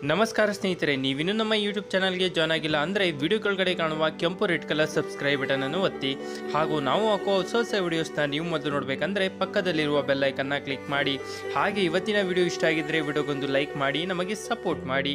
ನಮಸ್ಕಾರ ಸ್ನೇಹಿತರೆ ನೀವಿನ್ನೂ ನಮ್ಮ ಯೂಟ್ಯೂಬ್ ಚಾನಲ್ಗೆ ಜಾಯ್ನ್ ಆಗಿಲ್ಲ ಅಂದರೆ ವಿಡಿಯೋ ಕೆಳಗಡೆ ಕಾಣುವ ಕೆಂಪು ರೆಡ್ ಕಲರ್ ಸಬ್ಸ್ಕ್ರೈಬ್ ಬಟನ್ ಅನ್ನು ಒತ್ತಿ ಹಾಗೂ ನಾವು ಹಾಕುವ ಹೊಸ ಹೊಸ ವಿಡಿಯೋಸ್ನ ನೀವು ಮೊದಲು ನೋಡಬೇಕಂದ್ರೆ ಪಕ್ಕದಲ್ಲಿರುವ ಬೆಲ್ ಐಕನ್ನ ಕ್ಲಿಕ್ ಮಾಡಿ ಹಾಗೆ ಇವತ್ತಿನ ವಿಡಿಯೋ ಇಷ್ಟ ಆಗಿದ್ದರೆ ವಿಡಿಯೋಗೊಂದು ಲೈಕ್ ಮಾಡಿ ನಮಗೆ ಸಪೋರ್ಟ್ ಮಾಡಿ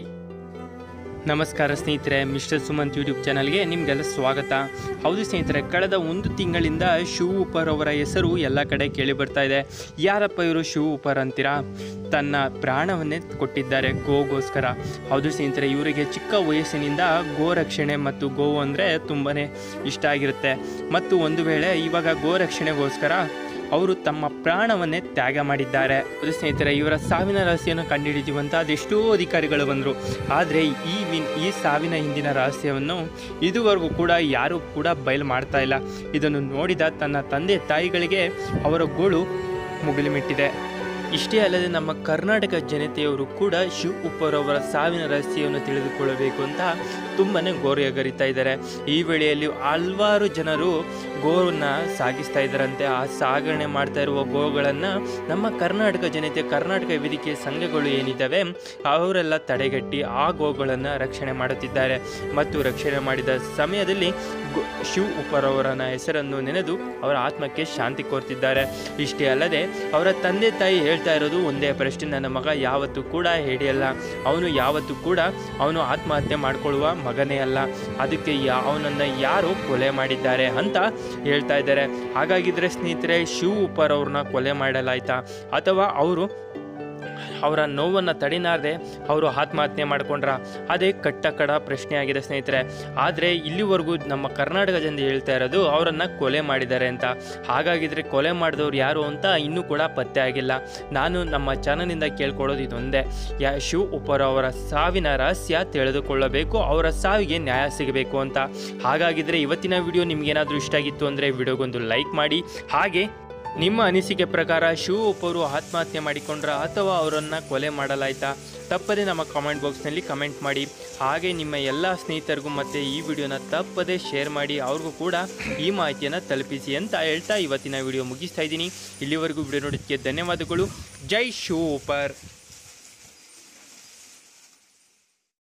ನಮಸ್ಕಾರ ಸ್ನೇಹಿತರೆ ಮಿಸ್ಟರ್ ಸುಮಂತ್ ಯೂಟ್ಯೂಬ್ ಚಾನಲ್ಗೆ ನಿಮಗೆಲ್ಲ ಸ್ವಾಗತ ಹೌದು ಸ್ನೇಹಿತರೆ ಕಳೆದ ಒಂದು ತಿಂಗಳಿಂದ ಶಿವ್ ಉಪರ್ ಅವರ ಹೆಸರು ಎಲ್ಲ ಕಡೆ ಕೇಳಿ ಬರ್ತಾ ಇದೆ ಯಾರಪ್ಪ ಇವರು ಶಿವ್ ಉಪರ್ ಅಂತೀರಾ ತನ್ನ ಪ್ರಾಣವನ್ನೇ ಕೊಟ್ಟಿದ್ದಾರೆ ಗೋಗೋಸ್ಕರ ಹೌದು ಸ್ನೇಹಿತರೆ ಇವರಿಗೆ ಚಿಕ್ಕ ವಯಸ್ಸಿನಿಂದ ಗೋ ರಕ್ಷಣೆ ಮತ್ತು ಗೋವು ಅಂದರೆ ತುಂಬಾ ಇಷ್ಟ ಆಗಿರುತ್ತೆ ಮತ್ತು ಒಂದು ವೇಳೆ ಇವಾಗ ಗೋ ರಕ್ಷಣೆಗೋಸ್ಕರ ಅವರು ತಮ್ಮ ಪ್ರಾಣವನ್ನೇ ತ್ಯಾಗ ಮಾಡಿದ್ದಾರೆ ಹೌದು ಸ್ನೇಹಿತರೆ ಇವರ ಸಾವಿನ ರಹಸ್ಯವನ್ನು ಕಂಡುಹಿಡಿಯುವಂತ ಅದೆಷ್ಟೋ ಅಧಿಕಾರಿಗಳು ಬಂದರು ಆದರೆ ಈ ವಿನ್ ಈ ಸಾವಿನ ಹಿಂದಿನ ರಹಸ್ಯವನ್ನು ಇದುವರೆಗೂ ಕೂಡ ಯಾರೂ ಕೂಡ ಬಯಲು ಮಾಡ್ತಾ ಇಲ್ಲ ಇದನ್ನು ನೋಡಿದ ತನ್ನ ತಂದೆ ತಾಯಿಗಳಿಗೆ ಅವರ ಗೋಳು ಮುಗಿಲುಮಿಟ್ಟಿದೆ ಇಷ್ಟೇ ಅಲ್ಲದೆ ನಮ್ಮ ಕರ್ನಾಟಕ ಜನತೆಯವರು ಕೂಡ ಶಿವ್ ಉಪ್ಪರ್ ಅವರ ಸಾವಿನ ರಹಸ್ಯವನ್ನು ತಿಳಿದುಕೊಳ್ಳಬೇಕು ಅಂತ ತುಂಬನೇ ಗೋರಿಯಗರಿತಾ ಇದ್ದಾರೆ ಈ ವೇಳೆಯಲ್ಲಿ ಹಲವಾರು ಜನರು ಗೋವನ್ನು ಸಾಗಿಸ್ತಾ ಇದ್ದಾರಂತೆ ಆ ಸಾಗಣೆ ಮಾಡ್ತಾ ಇರುವ ಗೋಗಳನ್ನು ನಮ್ಮ ಕರ್ನಾಟಕ ಜನತೆ ಕರ್ನಾಟಕ ವೇದಿಕೆ ಸಂಘಗಳು ಏನಿದ್ದಾವೆ ಅವರೆಲ್ಲ ತಡೆಗಟ್ಟಿ ಆ ಗೋಗಳನ್ನು ರಕ್ಷಣೆ ಮಾಡುತ್ತಿದ್ದಾರೆ ಮತ್ತು ರಕ್ಷಣೆ ಮಾಡಿದ ಸಮಯದಲ್ಲಿ ಗೋ- ಶಿವ್ ಉಪ್ಪರ್ ಅವರನ್ನ ಹೆಸರನ್ನು ನೆನೆದು ಅವರ ಆತ್ಮಕ್ಕೆ ಶಾಂತಿ ಕೋರ್ತಿದ್ದಾರೆ ಇಷ್ಟೇ ಅಲ್ಲದೆ ಅವರ ತಂದೆ ತಾಯಿ ಹೇಳ್ತಾ ಇರೋದು ಒಂದೇ ಪ್ರಶ್ನೆ ನನ್ನ ಮಗ ಯಾವತ್ತೂ ಕೂಡ ಹಿಡಿಯಲ್ಲ ಅವನು ಯಾವತ್ತೂ ಕೂಡ ಅವನು ಆತ್ಮಹತ್ಯೆ ಮಾಡಿಕೊಳ್ಳುವ ಮಗನೇ ಅಲ್ಲ ಅದಕ್ಕೆ ಯಾ ಅವನನ್ನು ಯಾರು ಕೊಲೆ ಮಾಡಿದ್ದಾರೆ ಅಂತ ಹೇಳ್ತಾ ಇದ್ದಾರೆ ಹಾಗಾಗಿದ್ರೆ ಸ್ನೇಹಿತರೆ ಶಿವ್ ಉಪ್ಪರ್ ಅವ್ರನ್ನ ಕೊಲೆ ಮಾಡಲಾಯ್ತಾ ಅಥವಾ ಅವರು ಅವರ ನೋವನ್ನು ತಡಿನಾರದೆ ಅವರು ಆತ್ಮಹತ್ಯೆ ಮಾಡ್ಕೊಂಡ್ರ ಅದೇ ಕಟ್ಟ ಕಡ ಪ್ರಶ್ನೆ ಆಗಿದೆ ಸ್ನೇಹಿತರೆ ಆದರೆ ಇಲ್ಲಿವರೆಗೂ ನಮ್ಮ ಕರ್ನಾಟಕ ಜನ ಹೇಳ್ತಾ ಇರೋದು ಅವರನ್ನು ಕೊಲೆ ಮಾಡಿದ್ದಾರೆ ಅಂತ ಹಾಗಾಗಿದ್ರೆ ಕೊಲೆ ಮಾಡಿದವ್ರು ಯಾರು ಅಂತ ಇನ್ನೂ ಕೂಡ ಪತ್ತೆ ಆಗಿಲ್ಲ ನಾನು ನಮ್ಮ ಚಾನಲಿಂದ ಕೇಳ್ಕೊಳ್ಳೋದು ಇದೊಂದೇ ಯಾ ಶಿವ್ ಉಪ್ಪರ್ ಅವರ ಸಾವಿನ ರಹಸ್ಯ ತಿಳಿದುಕೊಳ್ಳಬೇಕು ಅವರ ಸಾವಿಗೆ ನ್ಯಾಯ ಸಿಗಬೇಕು ಅಂತ ಹಾಗಾಗಿದ್ರೆ ಇವತ್ತಿನ ವಿಡಿಯೋ ನಿಮ್ಗೇನಾದರೂ ಇಷ್ಟ ಆಗಿತ್ತು ಅಂದರೆ ವಿಡಿಯೋಗೊಂದು ಲೈಕ್ ಮಾಡಿ ಹಾಗೆ ನಿಮ್ಮ ಅನಿಸಿಕೆ ಪ್ರಕಾರ ಶಿವ ಒಬ್ಬರು ಆತ್ಮಹತ್ಯೆ ಮಾಡಿಕೊಂಡ್ರ ಅಥವಾ ಅವರನ್ನು ಕೊಲೆ ಮಾಡಲಾಯ್ತಾ ತಪ್ಪದೆ ನಮ್ಮ ಕಾಮೆಂಟ್ ಬಾಕ್ಸ್ನಲ್ಲಿ ಕಮೆಂಟ್ ಮಾಡಿ ಹಾಗೆ ನಿಮ್ಮ ಎಲ್ಲ ಸ್ನೇಹಿತರಿಗೂ ಮತ್ತು ಈ ವಿಡಿಯೋನ ತಪ್ಪದೆ ಶೇರ್ ಮಾಡಿ ಅವ್ರಿಗೂ ಕೂಡ ಈ ಮಾಹಿತಿಯನ್ನು ತಲುಪಿಸಿ ಅಂತ ಹೇಳ್ತಾ ಇವತ್ತಿನ ವಿಡಿಯೋ ಮುಗಿಸ್ತಾ ಇದ್ದೀನಿ ಇಲ್ಲಿವರೆಗೂ ವಿಡಿಯೋ ನೋಡೋದಕ್ಕೆ ಧನ್ಯವಾದಗಳು ಜೈ ಶಿವ ಉಪರ್